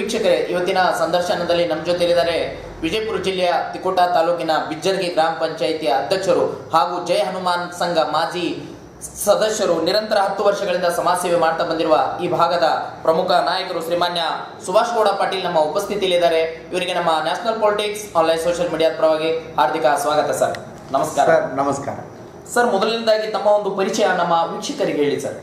ವೀಕ್ಷಕರೇ ಇವತ್ತಿನ ಸಂದರ್ಶನದಲ್ಲಿ ನಮ್ಮ ಜೊತೆ ಇದ್ದಾರೆ ವಿಜಯಪುರ ಜಿಲ್ಲೆಯ ತಿಕೋಟ ತಾಲೂಕಿನ ಬಿಜ್ಜರ್ಗಿ ಗ್ರಾಮ ಪಂಚಾಯಿತಿಯ ಅಧ್ಯಕ್ಷರು ಹಾಗೂ ಜಯ ಹನುಮಾನ್ ಸಂಘ ಮಾಜಿ ಸದಸ್ಯರು ನಿರಂತರ ಹತ್ತು ವರ್ಷಗಳಿಂದ ಸಮಾಜ ಸೇವೆ ಮಾಡ್ತಾ ಬಂದಿರುವ ಈ ಭಾಗದ ಪ್ರಮುಖ ನಾಯಕರು ಶ್ರೀಮಾನ್ಯ ಸುಭಾಷ್ ಗೌಡ ಪಾಟೀಲ್ ನಮ್ಮ ಉಪಸ್ಥಿತಿಯಲ್ಲಿದ್ದಾರೆ ಇವರಿಗೆ ನಮ್ಮ ನ್ಯಾಷನಲ್ ಪಾಲಿಟಿಕ್ಸ್ ಆನ್ಲೈನ್ ಸೋಷಿಯಲ್ ಮೀಡಿಯಾದ ಪರವಾಗಿ ಹಾರ್ದಿಕ ಸ್ವಾಗತ ಸರ್ ನಮಸ್ಕಾರ ಸರ್ ನಮಸ್ಕಾರ ಸರ್ ಮೊದಲನೇದಾಗಿ ತಮ್ಮ ಒಂದು ಪರಿಚಯ ನಮ್ಮ ವೀಕ್ಷಕರಿಗೆ ಹೇಳಿ ಸರ್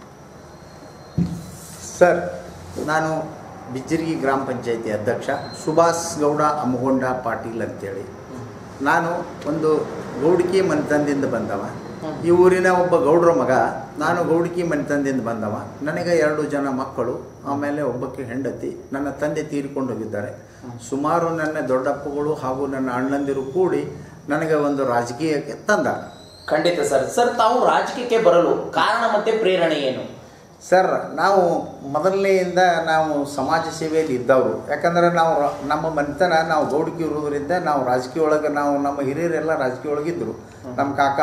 ಸರ್ ನಾನು ಬಿಜ್ಜರ್ಗಿ ಗ್ರಾಮ ಪಂಚಾಯತಿ ಅಧ್ಯಕ್ಷ ಸುಭಾಷ್ ಗೌಡ ಅಮ್ಮಗೊಂಡ ಪಾಟೀಲ್ ಅಂತೇಳಿ ನಾನು ಒಂದು ಗೌಡಿಕಿ ಮನೆತನದಿಂದ ಬಂದವ ಈ ಊರಿನ ಒಬ್ಬ ಗೌಡ್ರ ಮಗ ನಾನು ಗೌಡಿಕಿ ಮನೆತನದಿಂದ ಬಂದವ ನನಗೆ ಎರಡು ಜನ ಮಕ್ಕಳು ಆಮೇಲೆ ಒಬ್ಬಕ್ಕೆ ಹೆಂಡತಿ ನನ್ನ ತಂದೆ ತೀರಿಕೊಂಡು ಹೋಗಿದ್ದಾರೆ ಸುಮಾರು ನನ್ನ ದೊಡ್ಡಪ್ಪಗಳು ಹಾಗೂ ನನ್ನ ಅಣ್ಣಂದಿರು ಕೂಡಿ ನನಗೆ ಒಂದು ರಾಜಕೀಯಕ್ಕೆ ತಂದ ಖಂಡಿತ ಸರ್ ಸರ್ ತಾವು ರಾಜಕೀಯಕ್ಕೆ ಬರಲು ಕಾರಣ ಮತ್ತೆ ಪ್ರೇರಣೆ ಏನು ಸರ್ ನಾವು ಮೊದಲನೆಯಿಂದ ನಾವು ಸಮಾಜ ಸೇವೆಯಲ್ಲಿ ಇದ್ದವರು ಯಾಕಂದ್ರೆ ನಾವು ರ- ನಮ್ಮ ಮನೆತನ ನಾವು ಗೌಡಿಕೆ ಇರುವುದರಿಂದ ನಾವು ರಾಜಕೀಯ ಒಳಗೆ ನಾವು ನಮ್ಮ ಹಿರಿಯರೆಲ್ಲ ರಾಜಕೀಯ ಒಳಗಿದ್ದರು ನಮ್ಮ ಕಾಕ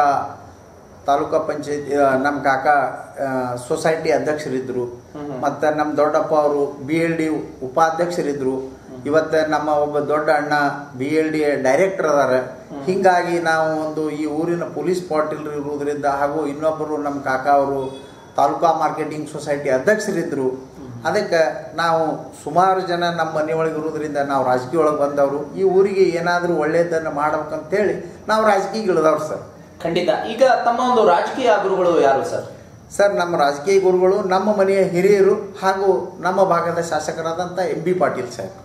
ತಾಲೂಕಾ ಪಂಚಾಯತಿ ನಮ್ಮ ಕಾಕ ಆ, ಸೊಸೈಟಿ ಅಧ್ಯಕ್ಷರಿದ್ದರು ಮತ್ತು ನಮ್ಮ ದೊಡ್ಡಪ್ಪ ಅವರು ಬಿ ಎಲ್ ಡಿ ಉಪಾಧ್ಯಕ್ಷರಿದ್ದರು ಇವತ್ತು ನಮ್ಮ ಒಬ್ಬ ದೊಡ್ಡ ಅಣ್ಣ ಬಿ ಎಲ್ ಡಿ ಡೈರೆಕ್ಟರ್ ಅದಾರ ಹೀಗಾಗಿ ನಾವು ಒಂದು ಈ ಊರಿನ ಪೊಲೀಸ್ ಪಾಟೀಲ್ ಇರುವುದರಿಂದ ಹಾಗೂ ಇನ್ನೊಬ್ಬರು ನಮ್ಮ ಕಾಕ ಅವರು ತಾಲೂಕಾ ಮಾರ್ಕೆಟಿಂಗ್ ಸೊಸೈಟಿ ಅಧ್ಯಕ್ಷರಿದ್ದರು ಅದಕ್ಕೆ ನಾವು ಸುಮಾರು ಜನ ನಮ್ಮ ಮನೆಯೊಳಗೆ ಇರೋದ್ರಿಂದ ನಾವು ರಾಜಕೀಯ ಒಳಗೆ ಬಂದವರು ಈ ಊರಿಗೆ ಏನಾದರೂ ಒಳ್ಳೆಯದನ್ನು ಮಾಡ್ಬೇಕಂತೇಳಿ ನಾವು ರಾಜಕೀಯ ಇಳಿದವ್ರು ಸರ್ ಖಂಡಿತ ಈಗ ತಮ್ಮ ಒಂದು ರಾಜಕೀಯ ಗುರುಗಳು ಯಾರು ಸರ್ ಸರ್ ನಮ್ಮ ರಾಜಕೀಯ ಗುರುಗಳು ನಮ್ಮ ಮನೆಯ ಹಿರಿಯರು ಹಾಗೂ ನಮ್ಮ ಭಾಗದ ಶಾಸಕರಾದಂಥ ಎಂ ಬಿ ಪಾಟೀಲ್ ಸಾಹೇಬ್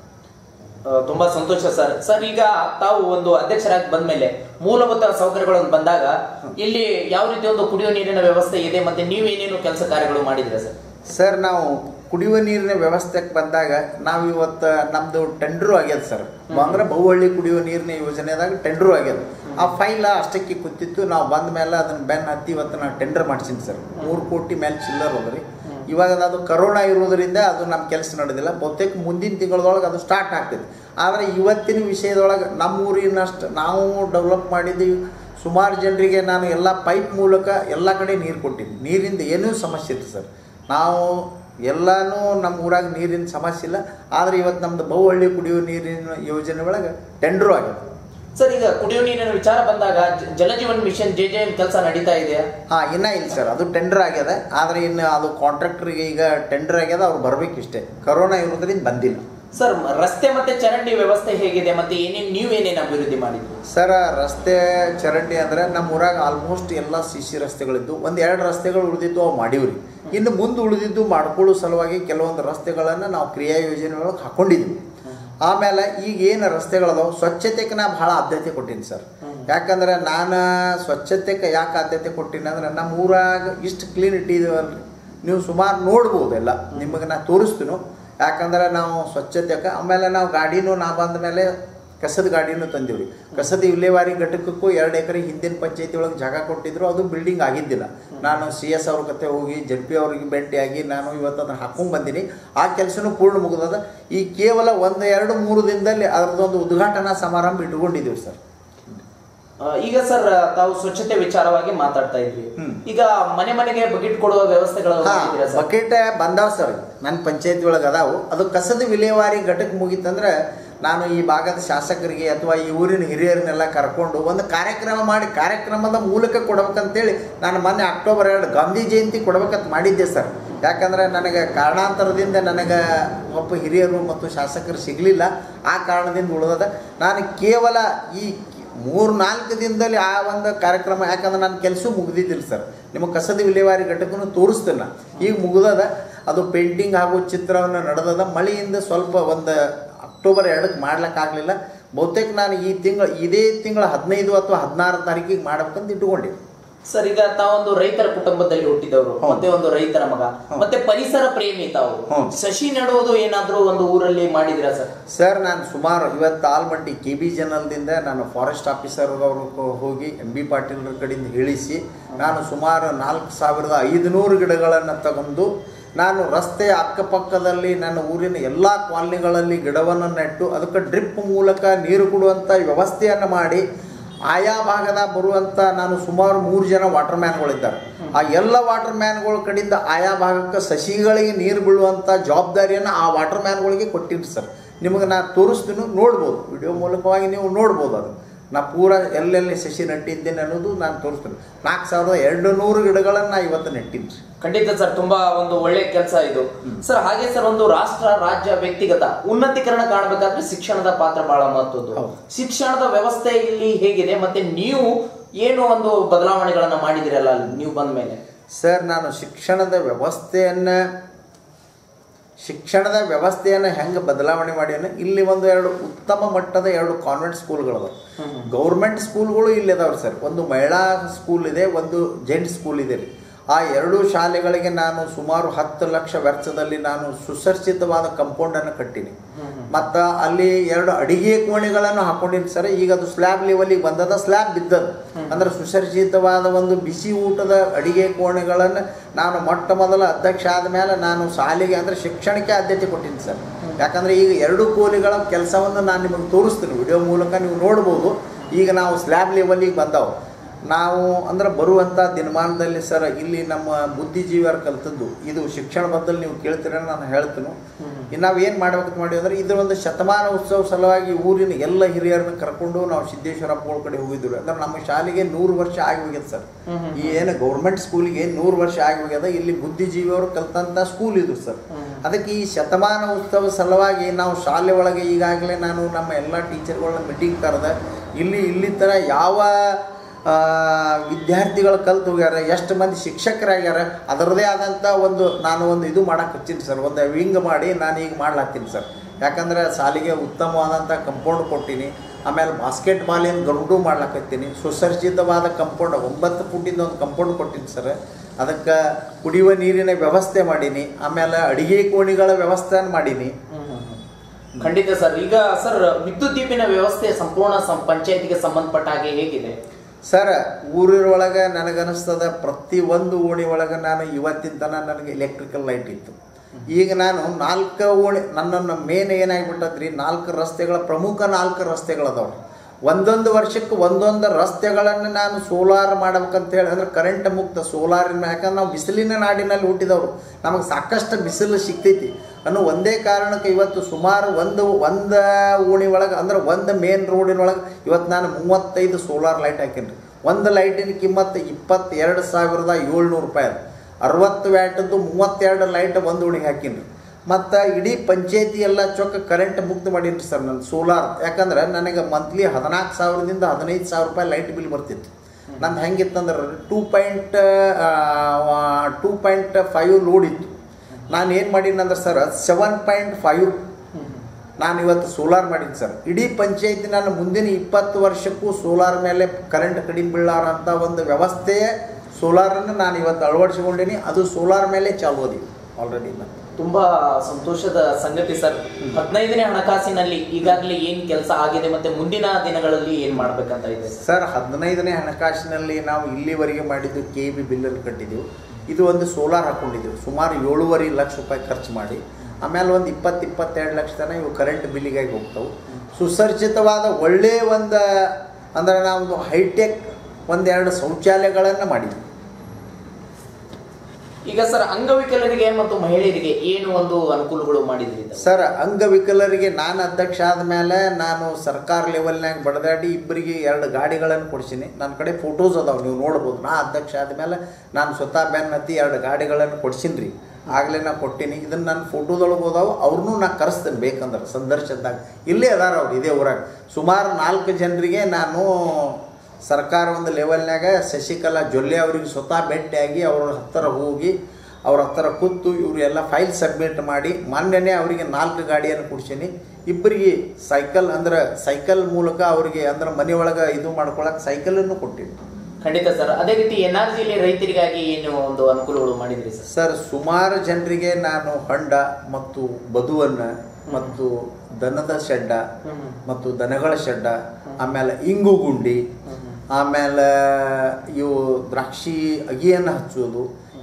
ಆ, ತುಂಬಾ ಸಂತೋಷ ಸರ್ ಸರ್ ಈಗ ತಾವು ಒಂದು ಅಧ್ಯಕ್ಷರಾಗಿ ಬಂದ್ಮೇಲೆ ಮೂಲಭೂತ ಸೌಕರ್ಯಗಳು ಬಂದಾಗ ಇಲ್ಲಿ ಯಾವ ರೀತಿ ಒಂದು ಕುಡಿಯುವ ನೀರಿನ ವ್ಯವಸ್ಥೆ ಇದೆ ಮತ್ತೆ ನೀವೇನೇನು ಕೆಲಸ ಕಾರ್ಯಗಳು ಮಾಡಿದಿರ ಸರ್ ಸರ್ ನಾವು ಕುಡಿಯುವ ನೀರಿನ ವ್ಯವಸ್ಥೆಗೆ ಬಂದಾಗ ನಾವು ಇವತ್ತು ನಮ್ಮದು ಟೆಂಡ್ರು ಆಗ್ಯದ ಸರ್ ಅಂದ್ರೆ ಬಹುಹಳ್ಳಿ ಕುಡಿಯುವ ನೀರಿನ ಯೋಜನೆದಾಗ ಟೆಂಡ್ರು ಆಗ್ಯದ ಆ ಫೈಲ ಅಷ್ಟಕ್ಕೆ ಕೂತಿತ್ತು ನಾವು ಬಂದ ಮೇಲೆ ಅದನ್ನ ಬೆನ್ ಹತ್ತಿ ಇವತ್ತು ನಾನು ಟೆಂಡರ್ ಮಾಡ್ಸೀನಿ ಸರ್ ಮೂರು ಕೋಟಿ ಮೇಲೆ ಚಿಲ್ಲರ್ ಹೋದ್ರಿ ಇವಾಗ ಅದು ಕರೋನಾ ಇರೋದ್ರಿಂದ ಅದು ನಮ್ಮ ಕೆಲಸ ನಡೆದಿಲ್ಲ ಬಹುತೇಕ ಮುಂದಿನ ತಿಂಗಳದೊಳಗೆ ಅದು ಸ್ಟಾರ್ಟ್ ಆಗ್ತದೆ ಆದರೆ ಇವತ್ತಿನ ವಿಷಯದೊಳಗೆ ನಮ್ಮ ಊರಿನಷ್ಟು ನಾವು ಡೆವಲಪ್ ಮಾಡಿದ್ದೀವಿ ಸುಮಾರು ಜನರಿಗೆ ನಾನು ಎಲ್ಲ ಪೈಪ್ ಮೂಲಕ ಎಲ್ಲ ಕಡೆ ನೀರು ಕೊಟ್ಟಿದ್ದೀನಿ ನೀರಿಂದ ಏನೂ ಸಮಸ್ಯೆ ಇತ್ತು ಸರ್ ನಾವು ಎಲ್ಲನೂ ನಮ್ಮ ಊರಾಗ ನೀರಿನ ಸಮಸ್ಯೆ ಇಲ್ಲ ಆದರೆ ಇವತ್ತು ನಮ್ಮದು ಬಹುಹಳ್ಳಿ ಕುಡಿಯುವ ನೀರಿನ ಯೋಜನೆ ಒಳಗೆ ಟೆಂಡ್ರು ಆಗಿದೆ ಸರ್ ಈಗ ಕುಡಿಯುವ ನೀರಿನ ವಿಚಾರ ಬಂದಾಗ ಜ- ಜಲಜೀವನ್ ಮಿಷನ್ ಜೆ ಜೆ ಕೆಲಸ ನಡೀತಾ ಇದೆಯಾ ಹಾಂ ಇನ್ನೂ ಇಲ್ಲ ಸರ್ ಅದು ಟೆಂಡರ್ ಆಗ್ಯದ ಆದರೆ ಇನ್ನು ಅದು ಕಾಂಟ್ರಾಕ್ಟ್ರಿಗೆ ಈಗ ಟೆಂಡರ್ ಆಗ್ಯದ ಅವ್ರು ಬರಬೇಕಿಷ್ಟೇ ಕರೋನಾ ಇರೋದ್ರಿಂದ ಬಂದಿಲ್ಲ ಸರ್ ಮ- ರಸ್ತೆ ಮತ್ತೆ ಚರಂಡಿ ವ್ಯವಸ್ಥೆ ಹೇಗಿದೆ ಮತ್ತೆ ಏನೇನು ನೀವೇನೇನು ಅಭಿವೃದ್ಧಿ ಮಾಡಿದ್ರಿ ಸರ್ ರಸ್ತೆ ಚರಂಡಿ ಅಂದರೆ ನಮ್ಮ ಊರಾಗ ಆಲ್ಮೋಸ್ಟ್ ಎಲ್ಲ ಸಿ ಸಿ ರಸ್ತೆಗಳಿದ್ದು ಒಂದು ಎರಡು ರಸ್ತೆಗಳು ಉಳಿದಿದ್ದು ಅವು ಮಾಡೀವ್ರಿ ಇನ್ನು ಮುಂದೆ ಉಳಿದಿದ್ದು ಮಾಡ್ಕೊಳ್ಳೋ ಸಲುವಾಗಿ ಕೆಲವೊಂದು ರಸ್ತೆಗಳನ್ನು ನಾವು ಕ್ರಿಯಾ ಯೋಜನೆ ಒಳಗೆ ಹಾಕೊಂಡಿದ್ವಿ ಆಮೇಲೆ ಈಗ ಏನು ರಸ್ತೆಗಳದಾವ ಸ್ವಚ್ಛತೆಗೆ ನಾ ಭಾಳ ಆದ್ಯತೆ ಕೊಟ್ಟೀನಿ ಸರ್ ಯಾಕಂದ್ರೆ ನಾನು ಸ್ವಚ್ಛತೆಗೆ ಯಾಕೆ ಆದ್ಯತೆ ಕೊಟ್ಟೀನಿ ಅಂದ್ರೆ ನಮ್ಮ ಊರಾಗ ಇಷ್ಟು ಕ್ಲೀನ್ ಇಟ್ಟಿದ್ದೀವಲ್ರಿ ನೀವು ಸುಮಾರು ನೋಡ್ಬೋದು ಎಲ್ಲ ನಿಮಗೆ ನಾ ತೋರಿಸ್ತೀನು ಯಾಕಂದ್ರೆ ನಾವು ಸ್ವಚ್ಛತೆಗೆ ಆಮೇಲೆ ನಾವು ಗಾಡಿನೂ ನಾ ಬಂದ ಮೇಲೆ ಕಸದ ಗಾಡಿನೂ ತಂದೀವ್ರಿ ಕಸದ ವಿಲೇವಾರಿ ಘಟಕಕ್ಕೂ ಎರಡು ಎಕರೆ ಹಿಂದಿನ ಪಂಚಾಯತಿ ಒಳಗೆ ಜಾಗ ಕೊಟ್ಟಿದ್ರು ಅದು ಬಿಲ್ಡಿಂಗ್ ಆಗಿದ್ದಿಲ್ಲ ನಾನು ಸಿ ಎಸ್ ಅವ್ರ ಕತೆ ಹೋಗಿ ಜಡ್ ಪಿ ಅವ್ರಿಗೆ ಭೇಟಿಯಾಗಿ ನಾನು ಇವತ್ತು ಅದನ್ನು ಹಾಕೊಂಡು ಬಂದೀನಿ ಆ ಕೆಲಸನೂ ಪೂರ್ಣ ಮುಗಿದದ ಈ ಕೇವಲ ಒಂದು ಎರಡು ಮೂರು ದಿನದಲ್ಲಿ ಅದರದ್ದೊಂದು ಉದ್ಘಾಟನಾ ಸಮಾರಂಭ ಇಟ್ಕೊಂಡಿದ್ದೀವಿ ಸರ್ ಆ, ಈಗ ಸರ್ ತಾವು ಸ್ವಚ್ಛತೆ ವಿಚಾರವಾಗಿ ಮಾತಾಡ್ತಾ ಇದ್ವಿ ಹ್ಮ್. ಈಗ ಮನೆ ಮನೆಗೆ ಬಕೆಟ್ ಕೊಡುವ ವ್ಯವಸ್ಥೆಗಳು ಮಾಡಿದ್ದೀರಾ ಸರ್ ಬಕೆಟ್ ಬಂದಾವ ಸರ್ ನನ್ನ ಪಂಚಾಯತಿ ಒಳಗೆ ಅದಾವು ಅದು ಕಸದ ವಿಲೇವಾರಿ ಘಟಕ ಮುಗೀತಂದ್ರೆ ನಾನು ಈ ಭಾಗದ ಶಾಸಕರಿಗೆ ಅಥವಾ ಈ ಊರಿನ ಹಿರಿಯರನ್ನೆಲ್ಲ ಕರ್ಕೊಂಡು ಒಂದು ಕಾರ್ಯಕ್ರಮ ಮಾಡಿ ಕಾರ್ಯಕ್ರಮದ ಮೂಲಕ ಕೊಡ್ಬೇಕಂತೇಳಿ ನಾನು ಮೊನ್ನೆ ಅಕ್ಟೋಬರ್ ಎರಡು ಗಾಂಧಿ ಜಯಂತಿ ಕೊಡ್ಬೇಕಂತ ಮಾಡಿದ್ದೆ ಸರ್ ಯಾಕಂದರೆ ನನಗೆ ಕಾರಣಾಂತರದಿಂದ ನನಗೆ ಒಬ್ಬ ಹಿರಿಯರು ಮತ್ತು ಶಾಸಕರು ಸಿಗಲಿಲ್ಲ ಆ ಕಾರಣದಿಂದ ಉಳಿದದ ನಾನು ಕೇವಲ ಈ ಮೂರು ನಾಲ್ಕು ದಿನದಲ್ಲಿ ಆ ಒಂದು ಕಾರ್ಯಕ್ರಮ ಯಾಕಂದ್ರೆ ನನ್ನ ಕೆಲಸ ಮುಗ್ದಿದ್ದಿಲ್ಲ ಸರ್ ನಿಮಗೆ ಕಸದ ವಿಲೇವಾರಿ ಘಟಕನು ತೋರಿಸ್ತೇನೆ ನಾ. ಈಗ ಮುಗ್ದದ ಅದು ಪೇಂಟಿಂಗ್ ಹಾಗೂ ಚಿತ್ರವನ್ನು ನಡೆದದ ಮಳೆಯಿಂದ ಸ್ವಲ್ಪ ಒಂದು ಅಕ್ಟೋಬರ್ ಎರಡಕ್ಕೆ ಮಾಡ್ಲಿಕ್ಕಾಗಲಿಲ್ಲ ಬಹುತೇಕ ನಾನು ಈ ತಿಂಗಳು ಇದೇ ತಿಂಗಳ ಹದಿನೈದು ಅಥವಾ ಹದಿನಾರು ತಾರೀಕಿಗೆ ಮಾಡ್ಬೇಕಂತ ಇಟ್ಕೊಂಡಿದ್ದೆ ಸರ್ ಈಗ ತಾವೊಂದು ರೈತರ ಕುಟುಂಬದಲ್ಲಿ ಹುಟ್ಟಿದವರು ಹೌದು. ಮತ್ತೆ ಒಂದು ರೈತರ ಮಗ ಹೌದು. ಮತ್ತೆ ಪರಿಸರ ಪ್ರೇಮಿ ತಾವು ಹೌದು. ಸಸಿ ನೆಡುವುದು ಏನಾದ್ರೂ ಒಂದು ಊರಲ್ಲಿ ಮಾಡಿದಿರಾ ಸರ್ ಸರ್ ನಾನು ಸುಮಾರು ಇವತ್ತು ಆಲ್ಮಟ್ಟಿ ಕೆ ಬಿ ಜನಲ್ದಿಂದ ನಾನು ಫಾರೆಸ್ಟ್ ಆಫೀಸರ್ ಅವರು ಹೋಗಿ ಎಂ ಬಿ ಪಾಟೀಲ್ರ ಕಡೆಯಿಂದ ಹೇಳಿಸಿ ನಾನು ಸುಮಾರು ನಾಲ್ಕು ಸಾವಿರದ ಐದುನೂರು ಗಿಡಗಳನ್ನು ತಗೊಂಡು ನಾನು ರಸ್ತೆ ಅಕ್ಕಪಕ್ಕದಲ್ಲಿ ನನ್ನ ಊರಿನ ಎಲ್ಲ ಕಾಲನಿಗಳಲ್ಲಿ ಗಿಡವನ್ನು ನೆಟ್ಟು ಅದಕ್ಕೆ ಡ್ರಿಪ್ ಮೂಲಕ ನೀರು ಕೊಡುವಂಥ ವ್ಯವಸ್ಥೆಯನ್ನು ಮಾಡಿ ಆಯಾ ಭಾಗದ ಬರುವಂಥ ನಾನು ಸುಮಾರು ಮೂರು ಜನ ವಾಟರ್ ಮ್ಯಾನ್ಗಳಿದ್ದಾರೆ ಆ ಎಲ್ಲ ವಾಟರ್ ಮ್ಯಾನ್ಗಳ ಕಡೆಯಿಂದ ಆಯಾ ಭಾಗಕ್ಕೆ ಸಸಿಗಳಿಗೆ ನೀರು ಬೀಳುವಂಥ ಜವಾಬ್ದಾರಿಯನ್ನು ಆ ವಾಟರ್ ಮ್ಯಾನ್ಗಳಿಗೆ ಕೊಟ್ಟಿದ್ದು ಸರ್ ನಿಮಗೆ ನಾನು ತೋರಿಸ್ತೀನಿ ನೋಡ್ಬೋದು ವಿಡಿಯೋ ಮೂಲಕವಾಗಿ ನೀವು ನೋಡ್ಬೋದು ಅದು ನಾ ಪೂರ ಎಲ್ಲೆಲ್ಲಿ ಸಸಿ ನೆಟ್ಟಿದ್ದೇನೆ ಅನ್ನೋದು ನಾನು ತೋರಿಸ್ತೀನಿ ನಾಲ್ಕು ಸಾವಿರದ ಎರಡು ನೂರು ಗಿಡಗಳನ್ನು ನಾ ಇವತ್ತು ನೆಟ್ಟಿನಿ ರೀ ಖಂಡಿತ ಸರ್ ತುಂಬಾ ಒಂದು ಒಳ್ಳೆ ಕೆಲಸ ಇದು ಸರ್ ಹಾಗೆ ಸರ್ ಒಂದು ರಾಷ್ಟ್ರ ರಾಜ್ಯ ವ್ಯಕ್ತಿಗತ ಉನ್ನತೀಕರಣ ಕಾಣಬೇಕಾದ್ರೆ ಶಿಕ್ಷಣದ ಪಾತ್ರ ಬಹಳ ಮಹತ್ವದ್ದು ಹೌದು. ಶಿಕ್ಷಣದ ವ್ಯವಸ್ಥೆ ಇಲ್ಲಿ ಹೇಗಿದೆ ಮತ್ತೆ ನೀವು ಏನು ಒಂದು ಬದಲಾವಣೆಗಳನ್ನ ಮಾಡಿದಿರಲ್ಲ ಅಲ್ಲಿ ನೀವು ಬಂದ ಮೇಲೆ ಸರ್ ನಾನು ಶಿಕ್ಷಣದ ವ್ಯವಸ್ಥೆಯನ್ನು ಶಿಕ್ಷಣದ ವ್ಯವಸ್ಥೆಯನ್ನು ಹೆಂಗೆ ಬದಲಾವಣೆ ಮಾಡ್ಯಾನ ಇಲ್ಲಿ ಒಂದು ಎರಡು ಉತ್ತಮ ಮಟ್ಟದ ಎರಡು ಕಾನ್ವೆಂಟ್ ಸ್ಕೂಲ್ಗಳದ ಗೌರ್ಮೆಂಟ್ ಸ್ಕೂಲ್ಗಳು ಇಲ್ಲಿ ಅದಾವ್ರಿ ಸರ್ ಒಂದು ಮಹಿಳಾ ಸ್ಕೂಲ್ ಇದೆ ಒಂದು ಜೆಂಟ್ಸ್ ಸ್ಕೂಲ್ ಇದೆ ರೀ ಆ ಎರಡೂ ಶಾಲೆಗಳಿಗೆ ನಾನು ಸುಮಾರು ಹತ್ತು ಲಕ್ಷ ವೆಚ್ಚದಲ್ಲಿ ನಾನು ಸುಸರ್ಜಿತವಾದ ಕಂಪೌಂಡನ್ನು ಕಟ್ಟೀನಿ ಮತ್ತು ಅಲ್ಲಿ ಎರಡು ಅಡಿಗೆ ಕೋಣೆಗಳನ್ನು ಹಾಕೊಂಡಿನಿ ಸರ್ ಈಗ ಅದು ಸ್ಲ್ಯಾಬ್ ಲೆವೆಲಿಗೆ ಬಂದದ ಸ್ಲ್ಯಾಬ್ ಬಿದ್ದದ ಅಂದ್ರೆ ಸುಸರ್ಜಿತವಾದ ಒಂದು ಬಿಸಿ ಊಟದ ಅಡಿಗೆ ಕೋಣೆಗಳನ್ನು ನಾನು ಮೊಟ್ಟ ಮೊದಲ ಅಧ್ಯಕ್ಷ ಆದಮೇಲೆ ನಾನು ಶಾಲೆಗೆ ಅಂದರೆ ಶಿಕ್ಷಣಕ್ಕೆ ಆದ್ಯತೆ ಕೊಟ್ಟಿನಿ ಸರ್ ಯಾಕಂದರೆ ಈಗ ಎರಡು ಕೋಲಿಗಳ ಕೆಲಸವನ್ನು ನಾನು ನಿಮಗೆ ತೋರಿಸ್ತೀನಿ ವಿಡಿಯೋ ಮೂಲಕ ನೀವು ನೋಡ್ಬೋದು ಈಗ ನಾವು ಸ್ಲ್ಯಾಬ್ ಲೆವೆಲಿಗೆ ಬಂದಾವು ನಾವು ಅಂದ್ರೆ ಬರುವಂಥ ದಿನಮಾನದಲ್ಲಿ ಸರ್ ಇಲ್ಲಿ ನಮ್ಮ ಬುದ್ಧಿಜೀವಿಯರು ಕಲ್ತದ್ದು ಇದು ಶಿಕ್ಷಣ ಬದ್ದಲ್ಲಿ ನೀವು ಕೇಳ್ತೀರ ನಾನು ಹೇಳ್ತೀನಿ ಇನ್ನು ನಾವು ಏನು ಮಾಡ್ಬೇಕಂತ ಮಾಡಿ ಅಂದ್ರೆ ಇದರ ಒಂದು ಶತಮಾನ ಉತ್ಸವ ಸಲುವಾಗಿ ಊರಿನ ಎಲ್ಲ ಹಿರಿಯರನ್ನ ಕರ್ಕೊಂಡು ನಾವು ಸಿದ್ದೇಶ್ವರಪ್ಪಗಳ ಕಡೆ ಹೋಗಿದ್ವಿ ಅಂದ್ರೆ ನಮ್ಮ ಶಾಲೆಗೆ ನೂರು ವರ್ಷ ಆಗಿ ಹೋಗ್ಯದ ಸರ್ ಈ ಏನು ಗೌರ್ಮೆಂಟ್ ಸ್ಕೂಲಿಗೆ ನೂರು ವರ್ಷ ಆಗಿ ಹೋಗ್ಯದ ಇಲ್ಲಿ ಬುದ್ಧಿಜೀವಿಯವರು ಕಲ್ತಂಥ ಸ್ಕೂಲ್ ಇದು ಸರ್ ಅದಕ್ಕೆ ಈ ಶತಮಾನ ಉತ್ಸವ ಸಲುವಾಗಿ ನಾವು ಶಾಲೆ ಒಳಗೆ ಈಗಾಗಲೇ ನಾನು ನಮ್ಮ ಎಲ್ಲ ಟೀಚರ್ಗಳನ್ನ ಮೀಟಿಂಗ್ ಕರೆದ ಇಲ್ಲಿ ಇಲ್ಲಿ ಥರ ಯಾವ ಆ, ವಿದ್ಯಾರ್ಥಿಗಳು ಕಲ್ತು ಹೋಗ್ಯಾರ ಎಷ್ಟು ಮಂದಿ ಶಿಕ್ಷಕರಾಗ್ಯಾರ ಅದರದೇ ಆದಂಥ ಒಂದು ನಾನು ಒಂದು ಇದು ಮಾಡಕ್ಕೆ ಹಚ್ತೀನಿ ಸರ್ ಒಂದು ವಿಂಗ್ ಮಾಡಿ ನಾನು ಈಗ ಮಾಡ್ಲಾಗ್ತೀನಿ ಸರ್ ಯಾಕಂದರೆ ಶಾಲೆಗೆ ಉತ್ತಮವಾದಂಥ ಕಂಪೌಂಡ್ ಕೊಟ್ಟೀನಿ ಆಮೇಲೆ ಬಾಸ್ಕೆಟ್ ಬಾಲಿನ ಗ್ರೌಂಡು ಮಾಡ್ಲಾಕತ್ತೀನಿ ಸುಸರ್ಜಿತವಾದ ಕಂಪೌಂಡ್ ಒಂಬತ್ತು ಫುಟ್ಟಿಂದ ಒಂದು ಕಂಪೌಂಡ್ ಕೊಟ್ಟೀನಿ ಸರ್ ಅದಕ್ಕೆ ಕುಡಿಯುವ ನೀರಿನ ವ್ಯವಸ್ಥೆ ಮಾಡೀನಿ ಆಮೇಲೆ ಅಡಿಗೆ ಕೋಣಿಗಳ ವ್ಯವಸ್ಥೆನ ಮಾಡೀನಿ ಖಂಡಿತ ಸರ್ ಈಗ ಸರ್ ವಿದ್ಯುತ್ ದೀಪಿನ ವ್ಯವಸ್ಥೆ ಸಂಪೂರ್ಣ ಸಂ- ಪಂಚಾಯತಿಗೆ ಸಂಬಂಧಪಟ್ಟ ಹಾಗೆ ಹೇಗಿದೆ ಸರ್ ಊರಿನೊಳಗೆ ನನಗನ್ನಿಸ್ತದ ಪ್ರತಿ ಒಂದು ಓಣಿ ಒಳಗೆ ನಾನು ಇವತ್ತಿನ ತನಕ ನನಗೆ ಎಲೆಕ್ಟ್ರಿಕಲ್ ಲೈಟ್ ಇತ್ತು ಈಗ ನಾನು ನಾಲ್ಕು ಓಣಿ ನನ್ನನ್ನು ಮೇನ್ ಏನಾಗ್ಬಿಟ್ಟದ್ರಿ ನಾಲ್ಕು ರಸ್ತೆಗಳ ಪ್ರಮುಖ ನಾಲ್ಕು ರಸ್ತೆಗಳದಾವ್ರಿ ಒಂದೊಂದು ವರ್ಷಕ್ಕೆ ಒಂದೊಂದು ರಸ್ತೆಗಳನ್ನು ನಾನು ಸೋಲಾರ್ ಮಾಡ್ಬೇಕಂತ ಹೇಳಿ ಅಂದ್ರೆ ಕರೆಂಟ್ ಮುಕ್ತ ಸೋಲಾರಿನ ಯಾಕಂದ್ರೆ ನಾವು ಬಿಸಿಲಿನ ನಾಡಿನಲ್ಲಿ ಹುಟ್ಟಿದವರು ನಮಗೆ ಸಾಕಷ್ಟು ಬಿಸಿಲು ಸಿಗ್ತೈತಿ ಅನ್ನೋ ಒಂದೇ ಕಾರಣಕ್ಕೆ ಇವತ್ತು ಸುಮಾರು ಒಂದು ಒಂದು ಓಣಿ ಒಳಗೆ ಅಂದ್ರೆ ಒಂದು ಮೇನ್ ರೋಡಿನೊಳಗೆ ಇವತ್ತು ನಾನು ಮೂವತ್ತೈದು ಸೋಲಾರ್ ಲೈಟ್ ಹಾಕೀನಿ ಒಂದು ಲೈಟಿನ ಕಿಮ್ಮತ್ತು ಇಪ್ಪತ್ತೆರಡು ಸಾವಿರದ ಏಳ್ನೂರು ರೂಪಾಯಿ ಅದು ಅರವತ್ತು ವ್ಯಾಟದ್ದು ಮೂವತ್ತೆರಡು ಲೈಟ್ ಒಂದು ಓಣಿಗೆ ಹಾಕೀನಿ ಮತ್ತು ಇಡೀ ಪಂಚಾಯತಿ ಎಲ್ಲ ಚೊಕ್ಕ ಕರೆಂಟ್ ಮುಕ್ತ ಮಾಡೀನಿ ಸರ್ ನಾನು ಸೋಲಾರ್ ಯಾಕಂದ್ರೆ ನನಗೆ ಮಂತ್ಲಿ ಹದಿನಾಲ್ಕು ಸಾವಿರದಿಂದ ಹದಿನೈದು ಸಾವಿರ ರೂಪಾಯಿ ಲೈಟ್ ಬಿಲ್ ಬರ್ತಿತ್ತು ನಂದು ಹೆಂಗಿತ್ತಂದ್ರೆ two point two point five load ಇತ್ತು ನಾನು ಏನು ಮಾಡೀನಿ ಅಂದ್ರೆ ಸರ್ ಸೆವೆನ್ ಪಾಯಿಂಟ್ ಫೈವ್ ನಾನು ಇವತ್ತು ಸೋಲಾರ್ ಮಾಡೀನಿ ಸರ್ ಇಡೀ ಪಂಚಾಯತಿ ನಾನು ಮುಂದಿನ ಇಪ್ಪತ್ತು ವರ್ಷಕ್ಕೂ ಸೋಲಾರ್ ಮೇಲೆ ಕರೆಂಟ್ ಕಡಿಮೆ ಬೀಳಾರ ಅಂತ ಒಂದು ವ್ಯವಸ್ಥೆಯೇ ಸೋಲಾರನ್ನು ನಾನು ಇವತ್ತು ಅಳವಡಿಸಿಕೊಂಡೀನಿ ಅದು ಸೋಲಾರ್ ಮೇಲೆ ಚಾಲು ಅದಿ ಆಲ್ರೆಡಿ ನಾನು ತುಂಬಾ ಸಂತೋಷದ ಸಂಗತಿ ಸರ್ ಹದಿನೈದನೇ ಹಣಕಾಸಿನಲ್ಲಿ ಈಗಾಗಲೇ ಏನ್ ಕೆಲಸ ಆಗಿದೆ ಮತ್ತೆ ಮುಂದಿನ ದಿನಗಳಲ್ಲಿ ಏನ್ ಮಾಡ್ಬೇಕಂತ ಇದೆ ಸರ್ ಸರ್ ಹದಿನೈದನೇ ಹಣಕಾಸಿನಲ್ಲಿ ನಾವು ಇಲ್ಲಿವರೆಗೆ ಮಾಡಿದ್ದು ಕೆ ಬಿ ಬಿಲ್ಲನ್ನು ಕಟ್ಟಿದ್ದೆವು ಇದು ಒಂದು ಸೋಲಾರ್ ಹಾಕ್ಕೊಂಡಿದ್ದೆವು ಸುಮಾರು ಏಳುವರೆ ಲಕ್ಷ ರೂಪಾಯಿ ಖರ್ಚು ಮಾಡಿ ಆಮೇಲೆ ಒಂದು ಇಪ್ಪತ್ತು ಇಪ್ಪತ್ತೆರಡು ಲಕ್ಷ ತನಕ ಇವು ಕರೆಂಟ್ ಬಿಲ್ಲಿಗಾಗಿ ಹೋಗ್ತಾವೆ ಸುಸರ್ಜಿತವಾದ ಒಳ್ಳೆಯ ಒಂದು ಅಂದರೆ ನಾವು ಹೈಟೆಕ್ ಒಂದೆರಡು ಶೌಚಾಲಯಗಳನ್ನು ಮಾಡಿದ್ವಿ ಈಗ ಸರ್ ಅಂಗವಿಕಲರಿಗೆ ಮತ್ತು ಮಹಿಳೆಯರಿಗೆ ಏನು ಒಂದು ಅನುಕೂಲಗಳು ಮಾಡಿದ್ರಿ ಇದು? ಸರ್ ಅಂಗವಿಕಲರಿಗೆ ನಾನು ಅಧ್ಯಕ್ಷ ಆದಮೇಲೆ ನಾನು ಸರ್ಕಾರ ಲೆವೆಲ್ನಾಗ ಬಡದಾಡಿ ಇಬ್ಬರಿಗೆ ಎರಡು ಗಾಡಿಗಳನ್ನು ಕೊಡ್ಸೀನಿ ನನ್ನ ಕಡೆ ಫೋಟೋಸ್ ಅದಾವೆ ನೀವು ನೋಡ್ಬೋದು ನಾ ಅಧ್ಯಕ್ಷ ಆದಮೇಲೆ ನಾನು ಸ್ವತಃ ಬೆನ್ನ ಹತ್ತಿ ಎರಡು ಗಾಡಿಗಳನ್ನು ಕೊಡ್ಸೀನಿ ರೀ ಆಗಲೇ ನಾ ಕೊಟ್ಟೀನಿ ಇದನ್ನು ನನ್ನ ಫೋಟೋದೊಳಗೆ ಹೋದಾವು ಅವ್ರನ್ನೂ ನಾ ಕರೆಸ್ತೇನೆ ಬೇಕಂದ್ರೆ ಸಂದರ್ಶನದಾಗ ಇಲ್ಲೇ ಅದಾರ ಅವ್ರು ಇದೇ ಊರಾಗ ಸುಮಾರು ನಾಲ್ಕು ಜನರಿಗೆ ನಾನು ಸರ್ಕಾರ ಒಂದು ಲೆವೆಲ್ನಾಗ ಶಶಿಕಲಾ ಜೊಲ್ಲೆ ಅವ್ರಿಗೆ ಸ್ವತಃ ಭೇಟಿಯಾಗಿ ಅವ್ರ ಹತ್ತಿರ ಹೋಗಿ ಅವ್ರ ಹತ್ತಿರ ಕೂತು ಇವರು ಎಲ್ಲ ಫೈಲ್ ಸಬ್ಮಿಟ್ ಮಾಡಿ ಮಾನ್ಯನೇ ಅವರಿಗೆ ನಾಲ್ಕು ಗಾಡಿಯನ್ನು ಕೊಡ್ಸೀನಿ ಇಬ್ಬರಿಗೆ ಸೈಕಲ್ ಅಂದ್ರೆ ಸೈಕಲ್ ಮೂಲಕ ಅವರಿಗೆ ಅಂದ್ರೆ ಮನೆಯೊಳಗೆ ಇದು ಮಾಡ್ಕೊಳಕ್ಕೆ ಸೈಕಲನ್ನು ಕೊಟ್ಟಿನಿ ಖಂಡಿತ ಸರ್ ಅದೇ ರೀತಿ ಎನ್ ಆರ್ ಜಿಲಿ ರೈತರಿಗಾಗಿ ಏನು ಒಂದು ಅನುಕೂಲಗಳು ಮಾಡಿದ್ರಿ ಸರ್ ಸರ್ ಸುಮಾರು ಜನರಿಗೆ ನಾನು ಹೊಂಡ ಮತ್ತು ಬದುವನ್ನು ಮತ್ತು ದನದ ಶೆಡ್ಡ ಮತ್ತು ದನಗಳ ಶೆಡ್ಡ ಆಮೇಲೆ ಇಂಗು ಗುಂಡಿ ಆಮೇಲೆ ಇವು ದ್ರಾಕ್ಷಿ ಅಗಿಯನ್ನು ಹಚ್ಚೋದು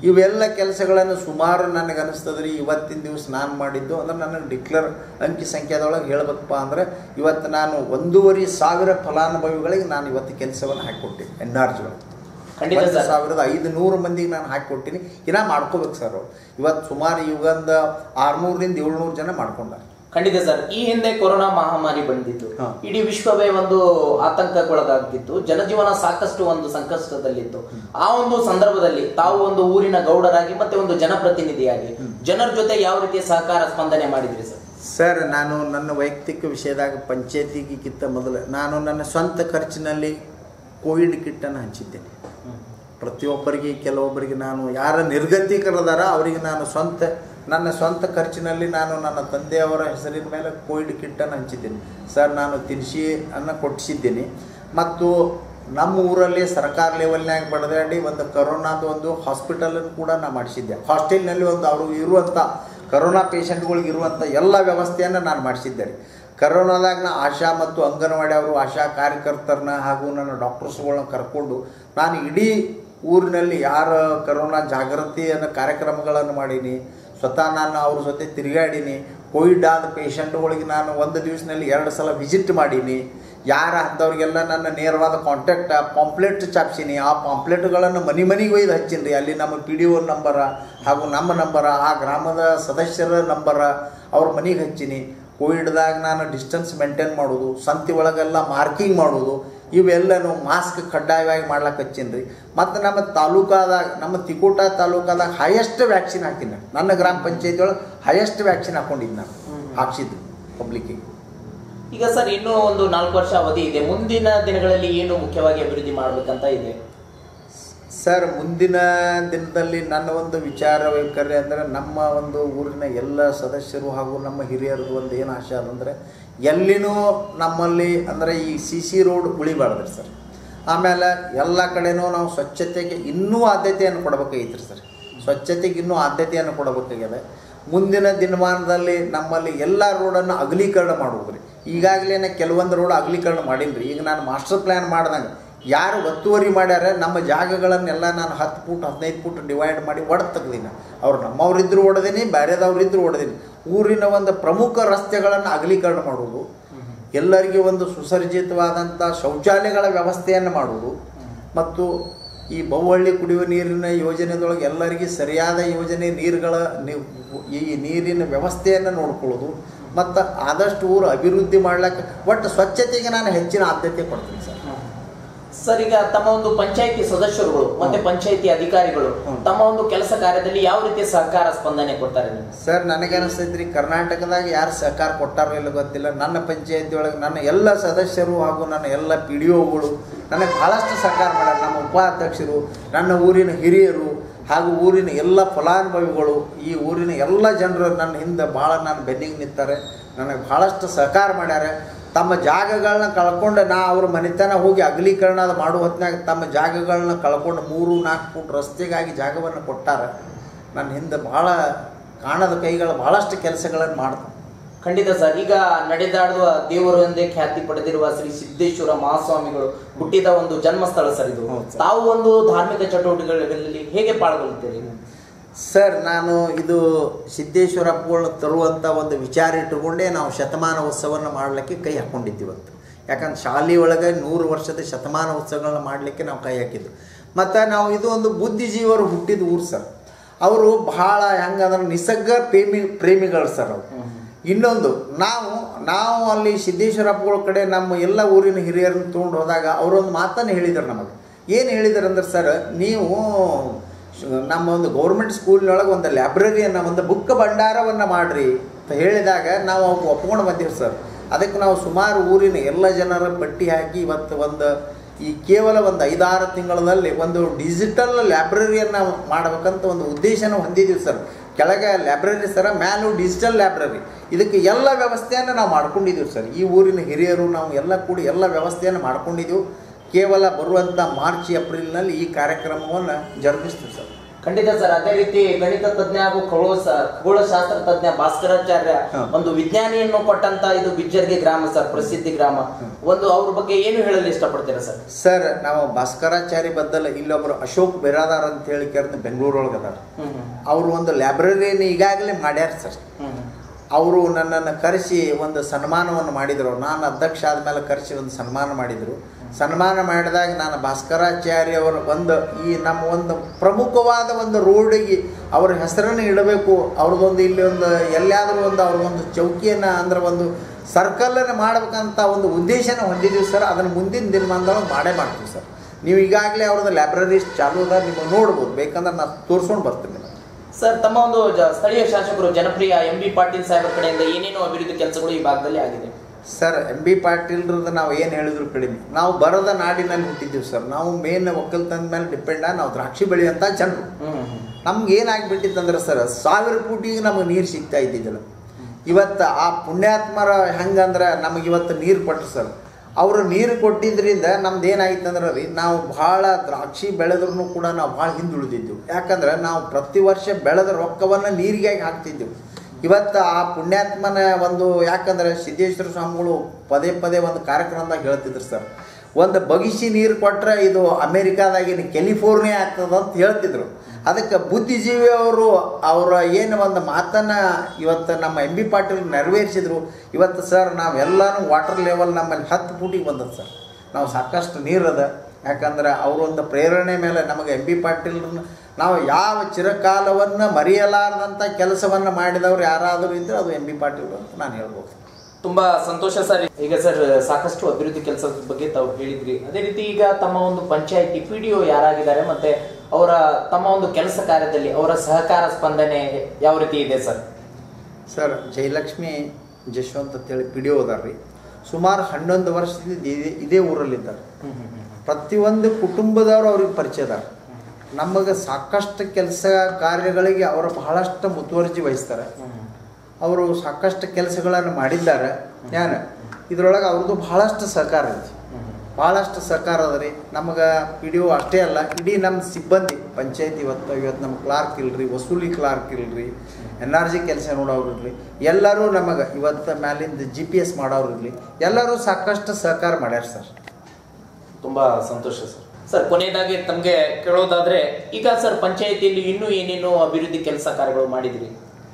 ಇವೆಲ್ಲ ಕೆಲಸಗಳನ್ನು ಸುಮಾರು ನನಗೆ ಅನಿಸ್ತದ್ರಿ ಇವತ್ತಿನ ದಿವಸ ನಾನು ಮಾಡಿದ್ದು ಅಂದ್ರೆ ನನಗೆ ಡಿಕ್ಲೇರ್ ಅಂಕಿ ಸಂಖ್ಯಾದೊಳಗೆ ಹೇಳ್ಬೇಕಪ್ಪ ಅಂದರೆ ಇವತ್ತು ನಾನು ಒಂದೂವರೆ ಸಾವಿರ ಫಲಾನುಭವಿಗಳಿಗೆ ನಾನು ಇವತ್ತು ಕೆಲಸವನ್ನು ಹಾಕಿಕೊಟ್ಟೆ ಎನ್ ಆರ್ ಜಿ ಖಂಡಿತ ಒಂದು ಸರ್ ಸಾವಿರದ ಐದು ನೂರು ಮಂದಿಗೆ ನಾನು ಹಾಕಿಕೊಟ್ಟಿನಿ ಇನ್ನ ಮಾಡ್ಕೋಬೇಕು ಸರ್ ಅವ್ರು ಇವತ್ತು ಸುಮಾರು ಇವಂದ ಆರ್ನೂರಿಂದ ಏಳ್ನೂರು ಜನ ಮಾಡ್ಕೊಂಡಾರೆ ಖಂಡಿತ ಸರ್ ಈ ಹಿಂದೆ ಕೊರೋನಾ ಮಹಾಮಾರಿ ಬಂದಿತ್ತು ಹಾ. ಇಡೀ ವಿಶ್ವವೇ ಒಂದು ಆತಂಕಕ್ಕೊಳಗಾಗಿತ್ತು ಜನಜೀವನ ಸಾಕಷ್ಟು ಒಂದು ಸಂಕಷ್ಟದಲ್ಲಿತ್ತು ಆ ಒಂದು ಸಂದರ್ಭದಲ್ಲಿ ತಾವು ಒಂದು ಊರಿನ ಗೌಡರಾಗಿ ಮತ್ತೆ ಒಂದು ಜನಪ್ರತಿನಿಧಿಯಾಗಿ ಜನರ ಜೊತೆ ಯಾವ ರೀತಿಯ ಸಹಕಾರ ಸ್ಪಂದನೆ ಮಾಡಿದ್ರಿ ಸರ್ ಸರ್ ನಾನು ನನ್ನ ವೈಯಕ್ತಿಕ ವಿಷಯದಾಗ ಪಂಚಾಯತಿಗಿಂತ ಮೊದಲು ನಾನು ನನ್ನ ಸ್ವಂತ ಖರ್ಚಿನಲ್ಲಿ ಕೋವಿಡ್ ಕಿಟ್ಟನ್ನು ಹಂಚಿದ್ದೇನೆ ಪ್ರತಿಯೊಬ್ಬರಿಗೆ ಕೆಲವೊಬ್ಬರಿಗೆ ನಾನು ಯಾರ ನಿರ್ಗತಿಕರದಾರ ಅವರಿಗೆ ನಾನು ಸ್ವಂತ ನನ್ನ ಸ್ವಂತ ಖರ್ಚಿನಲ್ಲಿ ನಾನು ನನ್ನ ತಂದೆಯವರ ಹೆಸರಿನ ಮೇಲೆ ಕೋವಿಡ್ ಕಿಟ್ಟನ್ನು ಹಂಚಿದ್ದೀನಿ ಸರ್ ನಾನು ತಿನಿಸಿ ಅನ್ನು ಕೊಟ್ಟಿಸಿದ್ದೀನಿ ಮತ್ತು ನಮ್ಮ ಊರಲ್ಲಿ ಸರ್ಕಾರ ಲೆವೆಲ್ನಾಗ ಬಡದಾಡಿ ಒಂದು ಕರೋನಾದ ಒಂದು ಹಾಸ್ಪಿಟಲನ್ನು ಕೂಡ ನಾನು ಮಾಡಿಸಿದ್ದೆ ಹಾಸ್ಟೆಲ್ನಲ್ಲಿ ಒಂದು ಅವರು ಇರುವಂಥ ಕರೋನಾ ಪೇಷಂಟ್ಗಳಿಗೆ ಇರುವಂಥ ಎಲ್ಲ ವ್ಯವಸ್ಥೆಯನ್ನು ನಾನು ಮಾಡಿಸಿದ್ದೆ ರೀ ಕರೋನಾದಾಗ ನಾ ಆಶಾ ಮತ್ತು ಅಂಗನವಾಡಿ ಅವರು ಆಶಾ ಕಾರ್ಯಕರ್ತರನ್ನ ಹಾಗೂ ನನ್ನ ಡಾಕ್ಟರ್ಸ್ಗಳನ್ನ ಕರ್ಕೊಂಡು ನಾನು ಇಡೀ ಊರಿನಲ್ಲಿ ಯಾರ ಕರೋನಾ ಜಾಗೃತಿಯನ್ನು ಕಾರ್ಯಕ್ರಮಗಳನ್ನು ಮಾಡೀನಿ ಸ್ವತಃ ನಾನು ಅವ್ರ ಜೊತೆ ತಿರುಗಾಡೀನಿ ಕೋವಿಡ್ ಆದ ಪೇಷಂಟ್ಗಳಿಗೆ ನಾನು ಒಂದು ದಿವಸದಲ್ಲಿ ಎರಡು ಸಲ ವಿಸಿಟ್ ಮಾಡೀನಿ ಯಾರ ಅಂಥವ್ರಿಗೆಲ್ಲ ನನ್ನ ನೇರವಾದ ಕಾಂಟ್ಯಾಕ್ಟ್ ಪಾಂಪ್ಲೆಟ್ ಚಾಪ್ಸೀನಿ ಆ ಪಾಂಪ್ಲೆಟ್ಗಳನ್ನು ಮನೆ ಮನೆಗೆ ಒಯ್ದು ಹಚ್ಚೀನಿ ರೀ ಅಲ್ಲಿ ನಮ್ಮ ಪಿ ಡಿ ಒ ನಂಬರ ಹಾಗೂ ನಮ್ಮ ನಂಬರ ಆ ಗ್ರಾಮದ ಸದಸ್ಯರ ನಂಬರ ಅವ್ರ ಮನೆಗೆ ಹಚ್ಚೀನಿ ಕೋವಿಡ್ದಾಗ ನಾನು ಡಿಸ್ಟೆನ್ಸ್ ಮೇಂಟೈನ್ ಮಾಡೋದು ಸಂತಿ ಒಳಗೆಲ್ಲ ಮಾರ್ಕಿಂಗ್ ಮಾಡೋದು ಇವೆಲ್ಲನೂ ಮಾಸ್ಕ್ ಕಡ್ಡಾಯವಾಗಿ ಮಾಡ್ಲಕ್ಕೆ ಹಚ್ಚೀನಿ ರೀ ಮತ್ತು ನಮ್ಮ ತಾಲೂಕಾದಾಗ ನಮ್ಮ ತಿಕೋಟ ತಾಲೂಕಾದಾಗ ಹೈಯೆಸ್ಟ್ ವ್ಯಾಕ್ಸಿನ್ ಹಾಕಿನಿ ನಾನು. ನನ್ನ ಗ್ರಾಮ ಪಂಚಾಯತಿ ಒಳಗೆ ಹೈಯೆಸ್ಟ್ ವ್ಯಾಕ್ಸಿನ್ ಹಾಕೊಂಡಿದ್ದು ನಾನು ಹಾಕ್ಸಿದ್ದು ಪಬ್ಲಿಕ್ಕಿಗೆ ಈಗ ಸರ್ ಇನ್ನೂ ಒಂದು ನಾಲ್ಕು ವರ್ಷ ಅವಧಿ ಇದೆ ಮುಂದಿನ ದಿನಗಳಲ್ಲಿ ಏನು ಮುಖ್ಯವಾಗಿ ಅಭಿವೃದ್ಧಿ ಮಾಡ್ಬೇಕಂತ ಇದೆ ಸರ್ ಮುಂದಿನ ದಿನದಲ್ಲಿ ನನ್ನ ಒಂದು ವಿಚಾರ ವೈಖರಿ ಅಂದರೆ ನಮ್ಮ ಒಂದು ಊರಿನ ಎಲ್ಲ ಸದಸ್ಯರು ಹಾಗೂ ನಮ್ಮ ಹಿರಿಯರದು ಒಂದು ಏನು ಆಶೆ ಅದಂದರೆ ಎಲ್ಲಿನೂ ನಮ್ಮಲ್ಲಿ ಅಂದರೆ ಈ ಸಿ ಸಿ ರೋಡ್ ಉಳಿಬಾರ್ದ್ರಿ ಸರ್ ಆಮೇಲೆ ಎಲ್ಲ ಕಡೆನೂ ನಾವು ಸ್ವಚ್ಛತೆಗೆ ಇನ್ನೂ ಆದ್ಯತೆಯನ್ನು ಕೊಡಬೇಕಾಗಿತ್ತು ಸರ್ ಸ್ವಚ್ಛತೆಗೆ ಇನ್ನೂ ಆದ್ಯತೆಯನ್ನು ಕೊಡಬೇಕಾಗಿದೆ ಮುಂದಿನ ದಿನಮಾನದಲ್ಲಿ ನಮ್ಮಲ್ಲಿ ಎಲ್ಲ ರೋಡನ್ನು ಅಗಲೀಕರಣ ಮಾಡುವುದು ರೀ ಈಗಾಗಲೇ ಕೆಲವೊಂದು ರೋಡ್ ಅಗಲೀಕರಣ ಮಾಡೀನಿ ರೀ ಈಗ ನಾನು ಮಾಸ್ಟರ್ ಪ್ಲ್ಯಾನ್ ಮಾಡ್ದಂಗೆ ಯಾರು ಒತ್ತುವರಿ ಮಾಡ್ಯಾರ ನಮ್ಮ ಜಾಗಗಳನ್ನೆಲ್ಲ ನಾನು ಹತ್ತು ಫುಟ್ ಹದಿನೈದು ಫುಟ್ ಡಿವೈಡ್ ಮಾಡಿ ಒಡೆದು ತೆಗ್ದೀನಿ ಅವ್ರು ನಮ್ಮವ್ರಿದ್ರು ಹೊಡೆದೀನಿ ಬೇರೆದವ್ರಿದ್ರು ಹೊಡೆದೀನಿ ಊರಿನ ಒಂದು ಪ್ರಮುಖ ರಸ್ತೆಗಳನ್ನು ಅಗಲೀಕರಣ ಮಾಡುವುದು ಎಲ್ಲರಿಗೆ ಒಂದು ಸುಸರ್ಜಿತವಾದಂಥ ಶೌಚಾಲಯಗಳ ವ್ಯವಸ್ಥೆಯನ್ನು ಮಾಡುವುದು ಮತ್ತು ಈ ಬಹುಹಳ್ಳಿ ಕುಡಿಯುವ ನೀರಿನ ಯೋಜನೆದೊಳಗೆ ಎಲ್ಲರಿಗೆ ಸರಿಯಾದ ಯೋಜನೆ ನೀರುಗಳ ನೀ- ಈ ನೀರಿನ ವ್ಯವಸ್ಥೆಯನ್ನು ನೋಡ್ಕೊಳ್ಳೋದು ಮತ್ತು ಆದಷ್ಟು ಊರು ಅಭಿವೃದ್ಧಿ ಮಾಡ್ಲಿಕ್ಕೆ ಒಟ್ಟು ಸ್ವಚ್ಛತೆಗೆ ನಾನು ಹೆಚ್ಚಿನ ಆದ್ಯತೆ ಕೊಡ್ತೀನಿ ಸರ್ ಸರ್ ಈಗ ತಮ್ಮ ಒಂದು ಪಂಚಾಯತಿ ಸದಸ್ಯರುಗಳು ಮತ್ತೆ ಪಂಚಾಯತಿ ಅಧಿಕಾರಿಗಳು ಹ್ಮ್. ತಮ್ಮ ಒಂದು ಕೆಲಸ ಕಾರ್ಯದಲ್ಲಿ ಯಾವ ರೀತಿಯ ಸಹಕಾರ ಸ್ಪಂದನೆ ಕೊಡ್ತಾರೆ ನಿಮ್ಗೆ ಸರ್ ನನಗನ್ನಿಸ್ತೈತೆ ರೀ ಕರ್ನಾಟಕದಾಗ ಯಾರು ಸಹಕಾರ ಕೊಟ್ಟಾರೋ ಇಲ್ಲ ಗೊತ್ತಿಲ್ಲ ನನ್ನ ಪಂಚಾಯತಿ ಒಳಗೆ ನನ್ನ ಎಲ್ಲ ಸದಸ್ಯರು ಹಾಗೂ ನನ್ನ ಎಲ್ಲ ಪಿ ಡಿ ಒಗಳು ನನಗೆ ಭಾಳಷ್ಟು ಸಹಕಾರ ಮಾಡ್ಯಾರ ನಮ್ಮ ಉಪಾಧ್ಯಕ್ಷರು ನನ್ನ ಊರಿನ ಹಿರಿಯರು ಹಾಗೂ ಊರಿನ ಎಲ್ಲ ಫಲಾನುಭವಿಗಳು ಈ ಊರಿನ ಎಲ್ಲ ಜನರು ನನ್ನ ಹಿಂದೆ ಭಾಳ ನಾನು ಬೆನ್ನಿಗೆ ನಿಂತಾರೆ ನನಗೆ ಭಾಳಷ್ಟು ಸಹಕಾರ ಮಾಡ್ಯಾರ ತಮ್ಮ ಜಾಗಗಳನ್ನ ಕಳ್ಕೊಂಡು ನಾ ಅವ್ರ ಮನೆತನ ಹೋಗಿ ಅಗಲೀಕರಣ ಅದು ಮಾಡೋ ಹೊತ್ನಾಗ ತಮ್ಮ ಜಾಗಗಳನ್ನ ಕಳ್ಕೊಂಡು ಮೂರು ನಾಲ್ಕು ಫುಟ್ ರಸ್ತೆಗಾಗಿ ಜಾಗವನ್ನು ಕೊಟ್ಟಾರ ನನ್ನ ಹಿಂದೆ ಭಾಳ ಕಾಣದ ಕೈಗಳು ಭಾಳಷ್ಟು ಕೆಲಸಗಳನ್ನು ಮಾಡ್ತಾರೆ ಖಂಡಿತ ಸರ್ ಈಗ ನಡೆದಾಡುವ ದೇವರು ಎಂದೇ ಖ್ಯಾತಿ ಪಡೆದಿರುವ ಶ್ರೀ ಸಿದ್ದೇಶ್ವರ ಮಹಾಸ್ವಾಮಿಗಳು ಹುಟ್ಟಿದ ಒಂದು ಜನ್ಮಸ್ಥಳ ಸರ್ ಇದು ಹೌದು ಸರ್. ತಾವು ಒಂದು ಧಾರ್ಮಿಕ ಚಟುವಟಿಕೆಗಳಲ್ಲಿ ಹೇಗೆ ಪಾಲ್ಗೊಳ್ಳುತ್ತೀರಿ ಸರ್ ನಾನು ಇದು ಸಿದ್ದೇಶ್ವರಪ್ಪಗಳನ್ನ ತರುವಂಥ ಒಂದು ವಿಚಾರ ಇಟ್ಟುಕೊಂಡೇ ನಾವು ಶತಮಾನ ಉತ್ಸವವನ್ನು ಮಾಡಲಿಕ್ಕೆ ಕೈ ಹಾಕ್ಕೊಂಡಿದ್ದೀವಿ ಇವತ್ತು ಯಾಕಂದ್ರೆ ಶಾಲೆ ಒಳಗೆ ನೂರು ವರ್ಷದ ಶತಮಾನ ಉತ್ಸವಗಳನ್ನ ಮಾಡಲಿಕ್ಕೆ ನಾವು ಕೈ ಹಾಕಿದ್ದು ಮತ್ತು ನಾವು ಇದು ಒಂದು ಬುದ್ಧಿಜೀವರು ಹುಟ್ಟಿದ ಊರು ಸರ್ ಅವರು ಬಹಳ ಹೆಂಗಂದ್ರೆ ನಿಸರ್ಗ ಪ್ರೇಮಿ ಪ್ರೇಮಿಗಳು ಸರ್ ಅವರು ಇನ್ನೊಂದು ನಾವು ನಾವು ಅಲ್ಲಿ ಸಿದ್ದೇಶ್ವರಪ್ಪಗಳ ಕಡೆ ನಮ್ಮ ಎಲ್ಲ ಊರಿನ ಹಿರಿಯರನ್ನ ತೊಗೊಂಡು ಹೋದಾಗ ಅವರೊಂದು ಮಾತನ್ನು ಹೇಳಿದರು ನಮಗೆ ಏನು ಹೇಳಿದಾರೆ ಅಂದ್ರೆ ಸರ್ ನೀವು ಶ- ನಮ್ಮ ಒಂದು ಗೌರ್ಮೆಂಟ್ ಸ್ಕೂಲ್ನೊಳಗೆ ಒಂದು ಲೈಬ್ರರಿಯನ್ನು ಒಂದು ಬುಕ್ ಭಂಡಾರವನ್ನು ಮಾಡಿರಿ ಅಂತ ಹೇಳಿದಾಗ ನಾವು ಅವ್ಕೆ ಒಪ್ಕೊಂಡು ಬಂದೀವಿ ಸರ್ ಅದಕ್ಕೆ ನಾವು ಸುಮಾರು ಊರಿನ ಎಲ್ಲ ಜನರ ಪಟ್ಟಿ ಹಾಕಿ ಇವತ್ತು ಒಂದು ಈ ಕೇವಲ ಒಂದು ಐದಾರು ತಿಂಗಳಲ್ಲಿ ಒಂದು ಡಿಜಿಟಲ್ ಲೈಬ್ರರಿಯನ್ನು ಮಾಡಬೇಕಂತ ಒಂದು ಉದ್ದೇಶನ ಹೊಂದಿದ್ದೀವಿ ಸರ್ ಕೆಳಗೆ ಲೈಬ್ರರಿ ಸರ ಮ್ಯಾಲೂ ಡಿಜಿಟಲ್ ಲೈಬ್ರರಿ ಇದಕ್ಕೆ ಎಲ್ಲ ವ್ಯವಸ್ಥೆಯನ್ನು ನಾವು ಮಾಡ್ಕೊಂಡಿದ್ದೀವಿ ಸರ್ ಈ ಊರಿನ ಹಿರಿಯರು ನಾವು ಎಲ್ಲ ಕೂಡಿ ಎಲ್ಲ ವ್ಯವಸ್ಥೆಯನ್ನು ಮಾಡ್ಕೊಂಡಿದ್ದೀವಿ ಕೇವಲ ಬರುವಂಥ ಮಾರ್ಚ್ ಏಪ್ರಿಲ್ನಲ್ಲಿ ಈ ಕಾರ್ಯಕ್ರಮವನ್ನು ಜರುಗಿಸ್ತೀವಿ ಸರ್ ಖಂಡಿತ ಸರ್ ಅದೇ ರೀತಿ ಗಣಿತ ತಜ್ಞ ಹಾಗೂ ಖಗೋಳ ಖಗೋಳಶಾಸ್ತ್ರ ತಜ್ಞ ಭಾಸ್ಕರಾಚಾರ್ಯ ಹಾ. ಒಂದು ವಿಜ್ಞಾನಿಯನ್ನು ಕೊಟ್ಟಂತ ಇದು ಬಿಜ್ಜರ್ಗಿ ಗ್ರಾಮ ಸರ್ ಪ್ರಸಿದ್ಧಿ ಗ್ರಾಮ ಒಂದು ಅವ್ರ ಬಗ್ಗೆ ಏನು ಹೇಳಲು ಇಷ್ಟಪಡ್ತೀರಾ ಸರ್ ಸರ್ ನಾವು ಭಾಸ್ಕರಾಚಾರಿ ಬದ್ದಲ್ಲ ಇಲ್ಲೊಬ್ರು ಅಶೋಕ್ ಬೆರಾದಾರ್ ಅಂತ ಹೇಳಿ ಕೇಳಿದ್ರೆ ಬೆಂಗಳೂರೊಳಗೆ ಅದಾರ ಹ್ಮ್ ಹ್ಮ್. ಅವರು ಒಂದು ಲೈಬ್ರರಿನ ಈಗಾಗಲೇ ಮಾಡ್ಯಾರ ಸರ್ ಹ್ಮ್ ಹ್ಮ್. ಅವರು ನನ್ನನ್ನು ಕರೆಸಿ ಒಂದು ಸನ್ಮಾನವನ್ನು ಮಾಡಿದರು ನಾನು ಅಧ್ಯಕ್ಷ ಆದಮೇಲೆ ಕರೆಸಿ ಒಂದು ಸನ್ಮಾನ ಮಾಡಿದರು ಸನ್ಮಾನ ಮಾಡಿದಾಗ ನಾನು ಭಾಸ್ಕರಾಚಾರ್ಯ ಅವರ ಒಂದು ಈ ನಮ್ಮ ಒಂದು ಪ್ರಮುಖವಾದ ಒಂದು ರೋಡಿಗೆ ಅವ್ರ ಹೆಸರನ್ನು ಇಡಬೇಕು ಅವ್ರದ್ದೊಂದು ಇಲ್ಲಿ ಒಂದು ಎಲ್ಲಿಯಾದರೂ ಒಂದು ಅವ್ರದ್ದೊಂದು ಚೌಕಿಯನ್ನು ಅಂದ್ರೆ ಒಂದು ಸರ್ಕಲನ್ನು ಮಾಡ್ಬೇಕಂತ ಒಂದು ಉದ್ದೇಶನ ಹೊಂದಿದ್ದೀವಿ ಸರ್ ಅದನ್ನು ಮುಂದಿನ ದಿನಮಾನದೊಳಗೆ ಮಾಡೇ ಮಾಡ್ತೀವಿ ಸರ್ ನೀವು ಈಗಾಗಲೇ ಅವ್ರದ್ದು ಲೈಬ್ರರಿ ಚಾಲೂ ಅದ ನೀವು ನೋಡ್ಬೋದು ಬೇಕಂದ್ರೆ ನಾನು ತೋರಿಸ್ಕೊಂಡು ಬರ್ತೀನಿ ನಿಮಗೆ ಸರ್ ತಮ್ಮ ಒಂದು ಜ- ಸ್ಥಳೀಯ ಶಾಸಕರು ಜನಪ್ರಿಯ ಎಂ ಬಿ ಪಾಟೀಲ್ ಸಾಹೇಬರ ಕಡೆಯಿಂದ ಏನೇನು ಅಭಿವೃದ್ಧಿ ಕೆಲಸಗಳು ಈ ಭಾಗದಲ್ಲಿ ಆಗಿದೆ ಸರ್ ಎಂ ಬಿ ಪಾಟೀಲ್ರದ್ದು ನಾವು ಏನು ಹೇಳಿದ್ರು ಕಡಿಮೆ ನಾವು ಬರದ ನಾಡಿನಲ್ಲಿ ಹುಟ್ಟಿದ್ದೀವಿ ಸರ್ ನಾವು ಮೇನ್ ಒಕ್ಕಲ್ತನದ ಮೇಲೆ ಡಿಪೆಂಡ ನಾವು ದ್ರಾಕ್ಷಿ ಬೆಳೆಯುವಂಥ ಜನರು ನಮ್ಗೆ ಏನಾಗ್ಬಿಟ್ಟಿತ್ತಂದ್ರೆ ಸರ್ ಸಾವಿರ ಫೂಟಿಗೆ ನಮಗೆ ನೀರು ಸಿಗ್ತಾ ಇದ್ದಿದ್ದಿಲ್ಲ ಇವತ್ತು ಆ ಪುಣ್ಯಾತ್ಮರ ಹೆಂಗಂದ್ರೆ ನಮಗೆ ಇವತ್ತು ನೀರು ಕೊಟ್ಟರು ಸರ್ ಅವರು ನೀರು ಕೊಟ್ಟಿದ್ರಿಂದ ನಮ್ದು ಏನಾಗಿತ್ತು ಅಂದ್ರೆ ರೀ ನಾವು ಭಾಳ ದ್ರಾಕ್ಷಿ ಬೆಳೆದ್ರೂ ಕೂಡ ನಾವು ಭಾಳ ಹಿಂದುಳಿದಿದ್ದೆವು ಯಾಕಂದ್ರೆ ನಾವು ಪ್ರತಿ ವರ್ಷ ಬೆಳೆದ ರೊಕ್ಕವನ್ನು ನೀರಿಗೆ ಹಾಕ್ತಿದ್ದೆವು ಇವತ್ತು ಆ ಪುಣ್ಯಾತ್ಮನ ಒಂದು ಯಾಕಂದ್ರೆ ಸಿದ್ದೇಶ್ವರ ಸ್ವಾಮಿಗಳು ಪದೇ ಪದೇ ಒಂದು ಕಾರ್ಯಕ್ರಮದಾಗ ಹೇಳ್ತಿದ್ರು ಸರ್ ಒಂದು ಬಗಿಸಿ ನೀರು ಕೊಟ್ಟರೆ ಇದು ಅಮೇರಿಕಾದಾಗಿನ ಕ್ಯಾಲಿಫೋರ್ನಿಯಾ ಆಗ್ತದೆ ಅಂತ ಹೇಳ್ತಿದ್ರು ಅದಕ್ಕೆ ಬುದ್ಧಿಜೀವಿ ಅವರು ಅವರ ಏನು ಒಂದು ಮಾತನ್ನು ಇವತ್ತು ನಮ್ಮ ಎಂ ಬಿ ಪಾಟೀಲ್ ನೆರವೇರಿಸಿದ್ರು ಇವತ್ತು ಸರ್ ನಾವೆಲ್ಲನೂ ವಾಟರ್ ಲೆವೆಲ್ ನಮ್ಮಲ್ಲಿ ಹತ್ತು ಫೂಟಿಗೆ ಬಂದದ್ದು ಸರ್ ನಾವು ಸಾಕಷ್ಟು ನೀರದ ಯಾಕಂದ್ರೆ ಅವರೊಂದು ಪ್ರೇರಣೆ ಮೇಲೆ ನಮಗೆ ಎಂ ಬಿ ಪಾಟೀಲ್ರನ್ನ ನಾವು ಯಾವ ಚಿರಕಾಲವನ್ನು ಮರೆಯಲಾರದಂಥ ಕೆಲಸವನ್ನು ಮಾಡಿದವರು ಯಾರಾದರೂ ಇದ್ದರೆ ಅದು ಎಂ ಬಿ ಪಾಟೀಲ್ ಅಂತ ನಾನು ಹೇಳ್ಬೋದು ತುಂಬಾ ಸಂತೋಷ ಸರ್ ಈಗ ಸರ್ ಸಾಕಷ್ಟು ಅಭಿವೃದ್ಧಿ ಕೆಲಸದ ಬಗ್ಗೆ ತಾವು ಹೇಳಿದ್ರಿ ಅದೇ ರೀತಿ ಈಗ ತಮ್ಮ ಒಂದು ಪಂಚಾಯತಿ ಪಿ ಡಿ ಯಾರಾಗಿದ್ದಾರೆ ಮತ್ತೆ ಅವರ ತಮ್ಮ ಒಂದು ಕೆಲಸ ಕಾರ್ಯದಲ್ಲಿ ಅವರ ಸಹಕಾರ ಸ್ಪಂದನೆ ಯಾವ ರೀತಿ ಇದೆ ಸರ್ ಸರ್ ಜಯಲಕ್ಷ್ಮಿ ಜಶವಂತ್ ಅಂತೇಳಿ ಪಿ ಡಿ ರೀ ಸುಮಾರು ಹನ್ನೊಂದು ವರ್ಷದಿಂದ ಇದೇ ಇದೇ ಊರಲ್ಲಿದ್ದಾರೆ ಪ್ರತಿಯೊಂದು ಕುಟುಂಬದವರು ಅವ್ರಿಗೆ ಪರಿಚಯ ಅದಾರ ನಮಗೆ ಸಾಕಷ್ಟು ಕೆಲಸ ಕಾರ್ಯಗಳಿಗೆ ಅವರು ಬಹಳಷ್ಟು ಮುತುವರ್ಜಿ ವಹಿಸ್ತಾರೆ ಅವರು ಸಾಕಷ್ಟು ಕೆಲಸಗಳನ್ನು ಮಾಡಿದ್ದಾರೆ ಏನು ಇದರೊಳಗೆ ಅವ್ರದ್ದು ಬಹಳಷ್ಟು ಸಹಕಾರ ಐತಿ ಭಾಳಷ್ಟು ಸಹಕಾರ ಅದ ರೀ ನಮಗೆ ಪಿ ಡಿ ಒ ಅಷ್ಟೇ ಅಲ್ಲ ಇಡೀ ನಮ್ಮ ಸಿಬ್ಬಂದಿ ಪಂಚಾಯತ್ ಇವತ್ತು ಇವತ್ತು ನಮ್ಮ ಕ್ಲಾರ್ಕ್ ಇಲ್ರಿ ವಸೂಲಿ ಕ್ಲಾರ್ಕ್ ಇಲ್ರಿ ಎನ್ ಆರ್ ಜಿ ಕೆಲಸ ನೋಡೋರು ಇರ್ಲಿ ಎಲ್ಲರೂ ನಮಗೆ ಇವತ್ತು ಮ್ಯಾಲಿಂದ ಜಿ ಪಿ ಎಸ್ ಮಾಡೋರು ಇರಲಿ ಎಲ್ಲರೂ ಸಾಕಷ್ಟು ಸಹಕಾರ ಮಾಡ್ಯಾರ ಸರ್ ತುಂಬಾ ಸಂತೋಷ ಸರ್ ಸರ್ ಕೊನೆಯದಾಗಿ ತಮಗೆ ಕೇಳೋದಾದ್ರೆ ಈಗ ಸರ್ ಪಂಚಾಯತಿಯಲ್ಲಿ ಇನ್ನೂ ಏನೇನು ಅಭಿವೃದ್ಧಿ ಕೆಲಸ ಕಾರ್ಯಗಳು ಮಾಡಿದ್ರಿ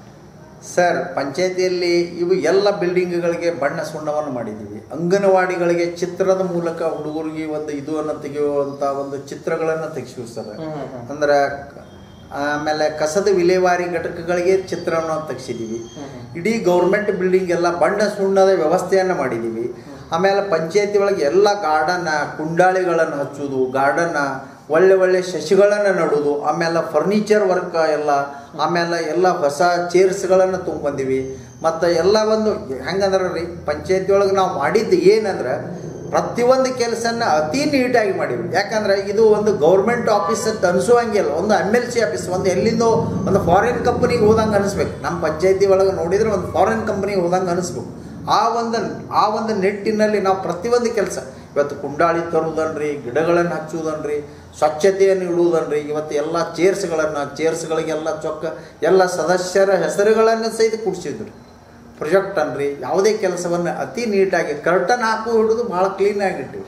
ಸರ್ ಪಂಚಾಯತಿಯಲ್ಲಿ ಇವು ಎಲ್ಲ ಬಿಲ್ಡಿಂಗ್ಗಳಿಗೆ ಬಣ್ಣ ಸುಣ್ಣವನ್ನು ಮಾಡಿದ್ದೀವಿ ಅಂಗನವಾಡಿಗಳಿಗೆ ಚಿತ್ರದ ಮೂಲಕ ಹುಡುಗರಿಗೆ ಒಂದು ಇದು ಅನ್ನು ತೆಗೆಯುವಂಥ ಒಂದು ಚಿತ್ರಗಳನ್ನು ತೆಗೆಸಿವಿ ಸರ್ ಅಂದ್ರೆ ಆಮೇಲೆ ಕಸದ ವಿಲೇವಾರಿ ಘಟಕಗಳಿಗೆ ಚಿತ್ರವನ್ನು ತೆಗೆಸಿದ್ದೀವಿ ಇಡೀ ಗೌರ್ಮೆಂಟ್ ಬಿಲ್ಡಿಂಗ್ ಎಲ್ಲ ಬಣ್ಣ ಸುಣ್ಣದ ವ್ಯವಸ್ಥೆಯನ್ನು ಮಾಡಿದ್ದೀವಿ ಆಮೇಲೆ ಪಂಚಾಯತಿ ಒಳಗೆ ಎಲ್ಲ ಗಾರ್ಡನ್ ಕುಂಡಾಳಿಗಳನ್ನು ಹಚ್ಚೋದು ಗಾರ್ಡನ್ನ ಒಳ್ಳೆ ಒಳ್ಳೆ ಸಸಿಗಳನ್ನು ನೆಡೋದು ಆಮೇಲೆ ಫರ್ನಿಚರ್ ವರ್ಕ್ ಎಲ್ಲ ಆಮೇಲೆ ಎಲ್ಲ ಹೊಸ ಚೇರ್ಸ್ಗಳನ್ನು ತೊಗೊಂಬಂದಿವಿ ಮತ್ತು ಎಲ್ಲ ಒಂದು ಹೆಂಗಂದ್ರೆ ರೀ ಪಂಚಾಯತಿ ಒಳಗೆ ನಾವು ಮಾಡಿದ್ದು ಏನಂದ್ರೆ ಪ್ರತಿಯೊಂದು ಕೆಲಸನ ಅತಿ ನೀಟಾಗಿ ಮಾಡಿವಿ ಯಾಕಂದ್ರೆ ಇದು ಒಂದು ಗೌರ್ಮೆಂಟ್ ಆಫೀಸ್ ಅಂತ ಅನಿಸುವಂಗಿಲ್ಲ ಒಂದು ಎಮ್ ಎಲ್ ಸಿ ಆಫೀಸ್ ಒಂದು ಎಲ್ಲಿಂದೋ ಒಂದು ಫಾರಿನ್ ಕಂಪ್ನಿಗೆ ಹೋದಂಗೆ ಅನಿಸ್ಬೇಕು ನಮ್ಮ ಪಂಚಾಯತಿ ಒಳಗೆ ನೋಡಿದ್ರೆ ಒಂದು ಫಾರಿನ್ ಕಂಪ್ನಿಗೆ ಹೋದಂಗೆ ಅನಿಸ್ಬೇಕು ಆ ಒಂದು ಆ ಒಂದು ನಿಟ್ಟಿನಲ್ಲಿ ನಾವು ಪ್ರತಿಯೊಂದು ಕೆಲಸ ಇವತ್ತು ಕುಂಡಾಳಿ ತರುವುದನ್ರಿ ಗಿಡಗಳನ್ನು ಹಚ್ಚುವುದನ್ರಿ ಸ್ವಚ್ಛತೆಯನ್ನು ಇಡುವುದನ್ರಿ ಇವತ್ತು ಎಲ್ಲ ಚೇರ್ಸ್ಗಳನ್ನು ಚೇರ್ಸ್ಗಳಿಗೆಲ್ಲ ಚೊಕ್ಕ ಎಲ್ಲ ಸದಸ್ಯರ ಹೆಸರುಗಳನ್ನು ಸಹಿತ ಕುಡಿಸಿದ್ರು ಪ್ರೊಜೆಕ್ಟ್ ಅನ್ರಿ ಯಾವುದೇ ಕೆಲಸವನ್ನು ಅತಿ ನೀಟಾಗಿ ಕರ್ಟನ್ ಹಾಕು ಹಿಡಿದು ಭಾಳ ಕ್ಲೀನಾಗಿ ಇಟ್ಟಿವಿ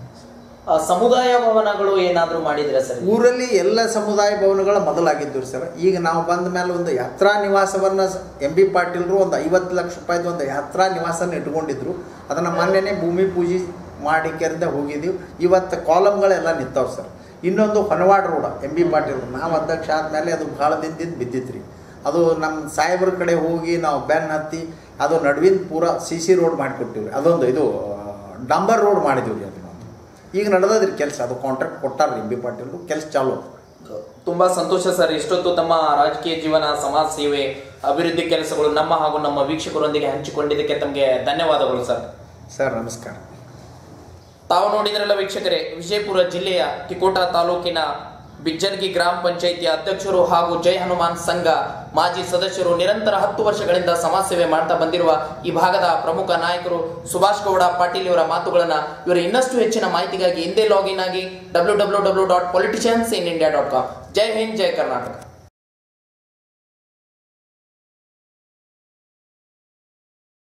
ಆ, ಸಮುದಾಯ ಭವನಗಳು ಏನಾದ್ರೂ ಮಾಡಿದ್ರೆ ಸರ್ ಊರಲ್ಲಿ ಎಲ್ಲ ಸಮುದಾಯ ಭವನಗಳ ಮೊದಲಾಗಿದ್ದು ಸರ್ ಈಗ ನಾವು ಬಂದ ಮೇಲೆ ಒಂದು ಯಾತ್ರಾ ನಿವಾಸವನ್ನು ಎಂ ಬಿ ಪಾಟೀಲ್ರು ಒಂದು ಐವತ್ತು ಲಕ್ಷ ರೂಪಾಯಿದು ಒಂದು ಯಾತ್ರಾ ನಿವಾಸನ ಇಟ್ಕೊಂಡಿದ್ರು ಅದನ್ನು ಮೊನ್ನೆನೇ ಭೂಮಿ ಪೂಜೆ ಮಾಡಿ ಕೆರೆದ ಹೋಗಿದ್ದೀವಿ ಇವತ್ತು ಕಾಲಮ್ಗಳೆಲ್ಲ ನಿಂತಾವ್ ಸರ್ ಇನ್ನೊಂದು Honawad road M B Patil ನಾವು ಅಧ್ಯಕ್ಷ ಆದಮೇಲೆ ಅದು ಭಾಳ ದಿನದಿಂದ ಬಿದ್ದಿತ್ತು ರೀ ಅದು ನಮ್ಮ ಸಾಹೇಬ್ರ ಕಡೆ ಹೋಗಿ ನಾವು ಬೆನ್ ಹತ್ತಿ ಅದು ನಡುವಿನ ಪೂರ ಸಿ ಸಿ ರೋಡ್ ಮಾಡಿಕೊಟ್ಟಿವಿ ಅದೊಂದು ಇದು ಡಂಬರ್ ರೋಡ್ ಮಾಡಿದ್ದೀವಿ ರೀ ಅದನ್ನೊಂದು ಈಗ ನಡೆದದ್ರಿ ಕೆಲಸ ಅದು ಕಾಂಟ್ರಾಕ್ಟ್ ಕೊಟ್ಟಾರ ಎಂ ಬಿ ಪಾಟೀಲ್ ಕೆಲಸ ಚಾಲು ಅದ. ತುಂಬಾ ಸಂತೋಷ ಸರ್ ಇಷ್ಟೊತ್ತು ತಮ್ಮ ರಾಜಕೀಯ ಜೀವನ ಸಮಾಜ ಸೇವೆ ಅಭಿವೃದ್ಧಿ ಕೆಲಸಗಳು ನಮ್ಮ ಹಾಗೂ ನಮ್ಮ ವೀಕ್ಷಕರೊಂದಿಗೆ ಹಂಚಿಕೊಂಡಿದ್ದಕ್ಕೆ ತಮಗೆ ಧನ್ಯವಾದಗಳು ಸರ್ ಸರ್ ನಮಸ್ಕಾರ ತಾವು ನೋಡಿದ್ರಲ್ಲ ವೀಕ್ಷಕರೇ ವಿಜಯಪುರ ಜಿಲ್ಲೆಯ ತಿಕೋಟ ತಾಲೂಕಿನ ಬಿಜ್ಜರ್ಗಿ ಗ್ರಾಮ ಪಂಚಾಯಿತಿಯ ಅಧ್ಯಕ್ಷರು ಹಾಗೂ ಜೈ ಹನುಮಾನ್ ಸಂಘ ಮಾಜಿ ಸದಸ್ಯರು ನಿರಂತರ ಹತ್ತು ವರ್ಷಗಳಿಂದ ಸಮಾಜ ಸೇವೆ ಮಾಡ್ತಾ ಬಂದಿರುವ ಈ ಭಾಗದ ಪ್ರಮುಖ ನಾಯಕರು ಸುಭಾಷ್ ಗೌಡ ಪಾಟೀಲ್ ಇವರ ಮಾತುಗಳನ್ನ ಇವರ ಇನ್ನಷ್ಟು ಹೆಚ್ಚಿನ ಮಾಹಿತಿಗಾಗಿ ಹಿಂದೆ ಲಾಗಿನ್ ಆಗಿ W W W dot politicians in India dot com ಜೈ ಹಿಂದ್ ಜೈ ಕರ್ನಾಟಕ